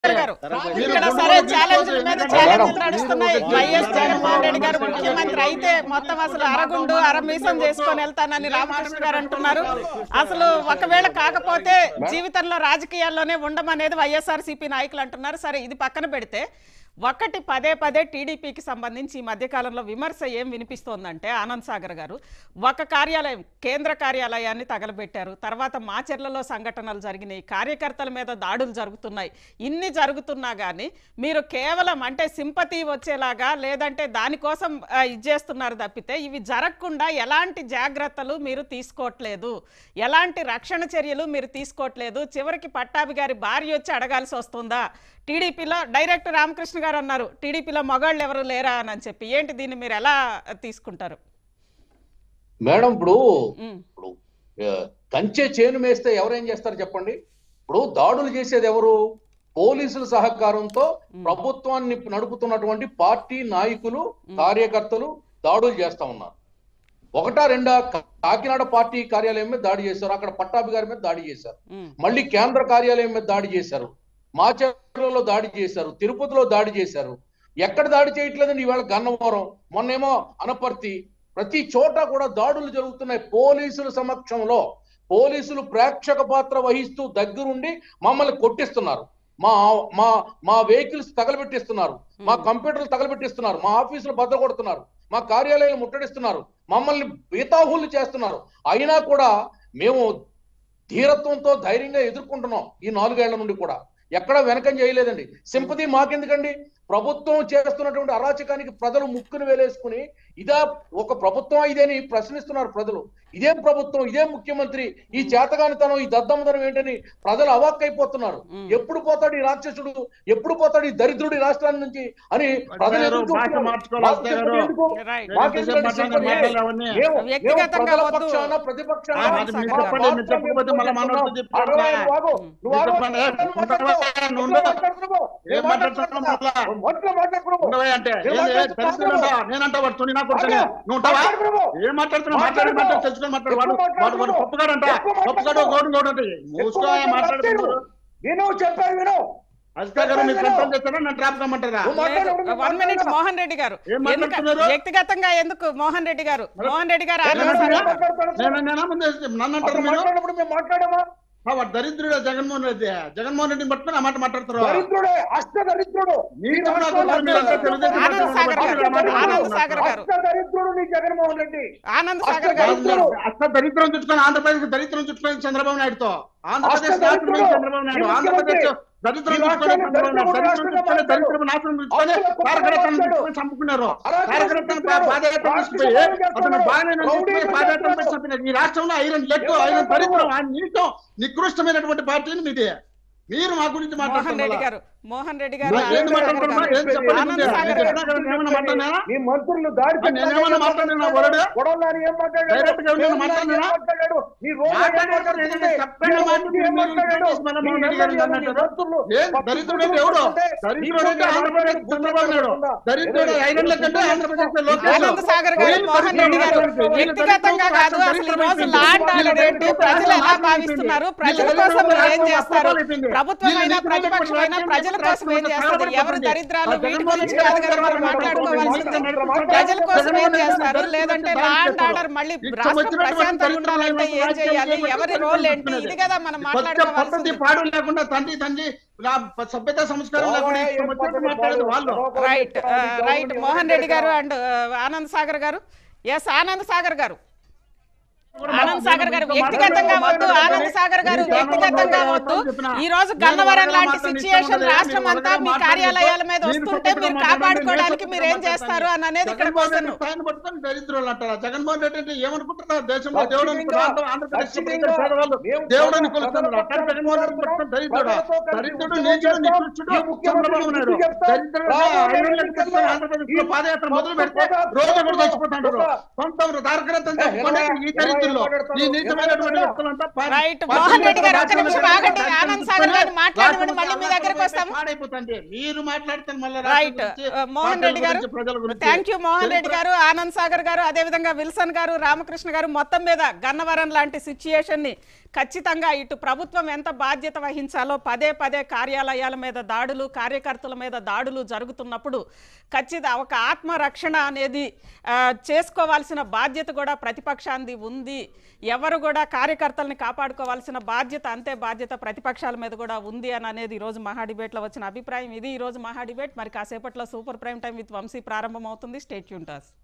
గారు మీరు ఇక్కడ రెండు సరే రోజులు ఛాలెంజ్ తీసుకోవద్దు. మీద ఎందుకంటే ఛాలెంజ్ మేడం, నడుస్తున్నాయి మీరు వైఎస్ వచ్చి జగన్మోహన్ రెడ్డి గారు మాట్లాడాలి. ముఖ్యమంత్రి అయితే మొత్తం అసలు అరగుండు అరమీసం చేసుకొని వెళ్తానని రామకృష్ణ గారు అంటున్నారు అసలు ఒకవేళ కాకపోతే జీవితంలో రాజకీయాల్లోనే ఉండమనేది వైఎస్ఆర్ సిపి నాయకులు అంటున్నారు సరే ఇది పక్కన పెడితే ఒకటి పదే పదే టీడీపీకి సంబంధించి ఈ మధ్యకాలంలో విమర్శ ఏం వినిపిస్తోందంటే ఆనంద్ సాగర్ గారు ఒక కార్యాలయం కేంద్ర కార్యాలయాన్ని తగలబెట్టారు తర్వాత మాచెర్లలో సంఘటనలు జరిగినాయి కార్యకర్తల మీద దాడులు జరుగుతున్నాయి ఇన్ని జరుగుతున్నా కానీ మీరు కేవలం అంటే సింపతి వచ్చేలాగా లేదంటే దానికోసం ఆ, ఇది చేస్తున్నారు తప్పితే ఇవి జరగకుండా ఎలాంటి జాగ్రత్తలు మీరు తీసుకోవట్లేదు ఎలాంటి రక్షణ చర్యలు మీరు తీసుకోవట్లేదు చివరికి పట్టాభి గారి భార్య వచ్చి అడగాల్సి వస్తుందా టీడీపీలో డైరెక్ట్ రామకృష్ణ గారు అన్నారు టీడీపీలో మగాళ్ళు ఎవరు లేరా అని చెప్పి ఏంటి దీన్ని మీరు ఎలా తీసుకుంటారు మేడం ఇప్పుడు ఉమ్, ఇప్పుడు ఆ, కంచె చేను మేస్తే ఎవరేం చేస్తారు చెప్పండి ఇప్పుడు దాడులు చేసేది ఎవరు పోలీసుల సహకారంతో ప్రభుత్వాన్ని నడుపుతున్నటువంటి పార్టీ నాయకులు కార్యకర్తలు దాడులు చేస్తా ఉన్నారు ఒకటా రెండా కా- కాకినాడ పార్టీ కార్యాలయం మీద దాడి చేశారు అక్కడ పట్టాభి గారి మీద దాడి చేశారు ఉమ్, మళ్ళీ కేంద్ర కార్యాలయం మీద దాడి చేశారు మాచర్లలో దాడి చేశారు తిరుపతిలో దాడి చేశారు ఎక్కడ దాడి చేయట్లేదండి ఇవాళ గన్నవరం మొన్నేమో అనపర్తి ప్రతి చోట కూడా దాడులు జరుగుతున్నాయి పోలీసుల సమక్షంలో పోలీసులు ప్రేక్షక పాత్ర వహిస్తూ దగ్గరుండి మమ్మల్ని కొట్టిస్తున్నారు మా మా మా వెహికల్స్ తగలబెట్టిస్తున్నారు మా కంప్యూటర్లు తగలబెట్టిస్తున్నారు మా ఆఫీసులు బద్దలు కొడుతున్నారు మా కార్యాలయాలు ముట్టడిస్తున్నారు మమ్మల్ని బీతాహులు చేస్తున్నారు అయినా కూడా మేము ధీరత్వంతో ధైర్యంగా ఎదుర్కొంటున్నాం ఈ నాలుగేళ్ల నుండి కూడా ఎక్కడ వెనకం చేయలేదండి సింపతి మాకెందుకండి ప్రభుత్వం చేస్తున్నటువంటి అరాచకానికి ప్రజలు ముక్కును వేలేసుకుని ఇదా ఒక ప్రభుత్వం ఇదేని ప్రశ్నిస్తున్నారు ప్రజలు ఇదేం ప్రభుత్వం ఇదేం ముఖ్యమంత్రి ఈ చేతగానితనం ఈ దద్దమ్మతనం ఏంటని ప్రజలు అవాక్కైపోతున్నారు మ్మ్. ఎప్పుడు పోతాడు ఈ రాక్షసుడు ఎప్పుడు పోతాడు ఈ దరిద్రుడి రాష్ట్రాల నుంచి అని ప్రజలు ఎదురు భాష చూస్తున్నారు. మార్చుకోవాలి, మాకు సింపతి గారు. ఎందుకు? రైట్ మాకెందుకండి ఎంతసేపు సింపతి? మాట్లాడాలి అవన్నీ? మేము- మేము వ్యక్తిగతంగా ప్రజల వద్దు. పక్షాన, ప్రతిపక్షాన ఆ, అది మీరు సాగర్ చెప్పండి మీరు చెప్పకపోతే మళ్ళీ మనోడితో చెప్తారు అరవై నువ్వు ఆగు. నువ్వు ఆగు. చెప్పండి. ఏ, ఉంటావా? నువ్వు ఉండు. ఏం మాట్లాడుతున్నావు మళ్ళా? మొదట్లో మాట్లాడుతున్నావు. ఉండవే అంటే ఏం ఏంది? మాట్లాడుతున్నావు? తెలుసుకుంటా నేనంటా వాడు తుని నా కొడుకుని ఆగు. నువ్వు ఉంటావా మాట్లాడుతున్నావు. ఏం మాట్లాడుతున్నావు మాట్లాడి మాట్లాడి తెలుసుకొని మాట్లాడు వాడు ఎక్కువ వాడు వాడు మాట్లాడుతున్నావు. పప్పుగాడు అంట ఎక్కువ పప్పుగాడు మాట్లాడుతున్నావు. గోడు గోడు అంటే మూసుకో ఎక్కువ మాట్లాడుతున్నారు విను చెప్పారు విను అజితా గారు మీరు కంట్రోల్ చేస్తారా నన్ను ట్రాప్ కమ్మంటారా నువ్వు మాట్లాడు, నువ్వు వన్ మినిట్ మాట్లాడు. మోహన్ రెడ్డి గారు ఏం ఎందుక- మాట్లాడుతున్నారు? వ్యక్తిగతంగా ఎందుకు మోహన్ రెడ్డి గారు మోహన్ రెడ్డి గారు ఏం ఆనంద్ సాగర్ గారు మాట్లాడతాడు? నేను నేనా ముందు నన్ను అంటారు అతను మీరు మాట్లాడినప్పుడు మేము మాట్లాడామా ఆ, వాడు దరిద్రుడే జగన్మోహన్ రెడ్డి జగన్మోహన్ రెడ్డిని పట్టుకుని ఆ మాట మాట్లాడుతారు దరిద్రుడే అష్ట దరిద్రుడు మీరు చెప్పిన కొడుకు మీరు అంతా తెలుగుదేశం ఆనంద్ సాగర్ గారు, ఆనంద్ సాగర్ గారు. అష్ట దరిద్రుడు నీ జగన్మోహన్ రెడ్డి ఆనంద్ సాగర్ గారు దరిద్రుడు. అస్త దరిద్రం చుట్టుకొని ఆంధ్రప్రదేశ్ దరిద్రం చుట్టుకొని చంద్రబాబు నాయుడుతో ఆంధ్రప్రదేశ్ అస్త దరిద్రుడు. నాశనం చంద్రబాబు నాయుడు ఈ ఆంధ్రప్రదేశ్ ముఖ్యమంత్రి. దరిద్రం ఈ చుట్టుకొని రాష్ట్రాన్ని చంద్రబాబు నాయుడు దరిద్రం దరిద్రం చుట్టుకొని రాష్ట్రంగా దరిద్రం నాశనం చుట్టుకొని అసలు కుట్ర కార్యకర్తలను రాష్ట్రాలు. చుట్టుకొని చంపుకున్నారు అరాచకం కార్యకర్తలను చేస్తున్నారు. పాదయాత్ర తీసుకుపోయి రాష్ట్రీయ అతను చేస్తున్నారు. బాగానే రౌడీ పాదయాత్ర చేస్తున్నారు. చంపినారు ఈ రాష్ట్రంలో ఐరన్ లెక్కు ఎవరు ఐరన్ దరిద్రం చేస్తున్నారు? ఆ నీచం నికృష్టమైనటువంటి పార్టీని మీది మీరు మా గురించి మోహన్ రెడ్డి మాట్లాడుతున్నారు గారు మోహన్ రెడ్డి గారు మరి ఏంది ఆనంద్ సాగర్ మాట్లాడుతున్నా? గారు. ఏం చెప్పండి ఆనంద్ ముందే? సాగర్ నేను గారు. చెప్పినా కదా, నేను ఏమన్నా మాట్లాడినానా? నీ మంత్రులు దాడి ఆ, నేనేమన్నా మాట్లాడినా వరడు? గొడవలని ఏం మాట్లాడాడు డైరెక్ట్ గా ఏమన్నా ఏం మాట్లాడినా? మాట్లాడాడు నీ రోజు ఏం మాట్లాడాడు, మాట్లాడుతుంటే? ఏదైనా చెప్పండి, నీ మాట్లాడి రోజు ఏం మీరు మాట్లాడాడు? ఇంట్రొడ్యూస్ మన మోహన్ రెడ్డి గారు నీ అన్నట్టు. మంత్రులు ఏం దరిద్రుడు అంటే ఎవడు దరిద్రుడు అంటే ఆంధ్రప్రదేశ్ చంద్రబాబు నాయుడు దరిద్రుడు ఐరన్ లెక్క అంటే ఆంధ్రప్రదేశ్ లో లోకేష్ ఆనంద్ సాగర్ గారు వీళ్ళు మోహన్ రెడ్డి గారు దరిద్రులు వ్యక్తిగతంగా కాదు అసలు ఈ రోజు లా అండ్ ఆర్డర్ ఏంటి ప్రజలు ఎలా భావిస్తున్నారు ప్రజల కోసం మీరు ఏం చేస్తారు ప్రభుత్వమైనా ప్రతిపక్షమైనా ప్రజల కోసం ఏం చేస్తారు ఎవరు దరిద్రాలు వీటి గురించి కాదు కదా మనం మాట్లాడుకోవాల్సింది ప్రజల కోసం ఏం చేస్తారు లేదంటే లా అండ్ ఆర్డర్ మళ్ళీ రాష్ట్రం ప్రశాంతంగా ఉండాలంటే ఏం చేయాలి ఎవరి రోల్ ఏంటి ఇది కదా మనం పద్ధతి మాట్లాడుకోవాల్సింది పాడు లేకుండా తండ్రి తండ్రి నా సభ్యత సంస్కారం లేకుండా ఇష్టం వచ్చినట్టు మాట్లాడేది వాళ్ళు రైట్ రైట్ మోహన్ రెడ్డి గారు అండ్ ఆనంద్ సాగర్ గారు ఎస్ ఆనంద్ సాగర్ గారు ఆనంద్ సాగర్ గారు వ్యక్తిగతంగా వద్దు ఆనంద్ సాగర్ గారు వ్యక్తిగతంగా వద్దు ఈ రోజు గన్నవరం లాంటి సిచ్యుయేషన్ రాష్ట్రం అంతా మీ కార్యాలయాల మీద వస్తుంటే మీరు కాపాడుకోవడానికి మీరు ఏం చేస్తారు అని అనేది ఇక్కడ క్వశ్చన్ స్థాయిని పట్టుకొని దరిద్రులు అంటారా జగన్మోహన్ రెడ్డి అంటే ఏమనుకుంటున్నారు దేశంలో దేవుడు అనుకుంటున్నారు ఆంధ్రప్రదేశ్ ఇక్కడ పేదవాళ్ళు దేవుడు అనుకుంటున్నారు అక్కడ జగన్మోహన్ రెడ్డి పట్టుకొని దరిద్రుడు దరిద్రుడు నీచుడు నికృష్టుడు చంద్రబాబు నాయుడు దరిద్రుడు ఐదేళ్లకు పట్టుకొని ఆంధ్రప్రదేశ్ లో పాదయాత్ర మొదలు పెడితే రోజు కూడా చచ్చిపోతాడు సొంతం కార్యకర్తలు చెప్పుకొని ఈ దరిద్రుడు వ్యక్తుల్లో ఈ నీచమైనటువంటి వ్యక్తులంతా party- right party Mohan Reddy garu ఒక్క రాష్ట్రంలో నిమిషం ఆగండి రాష్ట్రం ఆనంద్ సాగర్ గారిని మాట్లాడమని మళ్ళీ మీ రాష్ట్రం దగ్గరకు వస్తాం పాడైపోతుంది మీరు మాట్లాడితే మళ్ళీ రైట్ రాష్ట్రం గురించి, మోహన్ పార్టీల రెడ్డి గారు గురించి, ప్రజల గురించి థ్యాంక్ యూ మోహన్ రెడ్డి చరిత్ర- గారు ఆనంద్ సాగర్ గారు అదేవిధంగా విల్సన్ గారు రామకృష్ణ గారు మొత్తం మీద గన్నవరం లాంటి సిచ్యుయేషన్ ని ఖచ్చితంగా ఇటు ప్రభుత్వం ఎంత బాధ్యత వహించాలో పదే పదే కార్యాలయాల మీద దాడులు కార్యకర్తల మీద దాడులు జరుగుతున్నప్పుడు ఖచ్చితంగా ఒక ఆత్మరక్షణ అనేది ఆ, చేసుకోవాల్సిన బాధ్యత కూడా ప్రతిపక్షాంది ఉంది ఎవరు కూడా కార్యకర్తల్ని కాపాడుకోవాల్సిన బాధ్యత అంతే బాధ్యత ప్రతిపక్షాల మీద కూడా ఉంది అని అనేది ఈరోజు మహా డిబేట్లో వచ్చిన అభిప్రాయం ఇది ఈరోజు మహా డిబేట్ మరి కాసేపట్లో super prime time with Vamsi ప్రారంభం అవుతుంది స్టేట్ యూంటాస్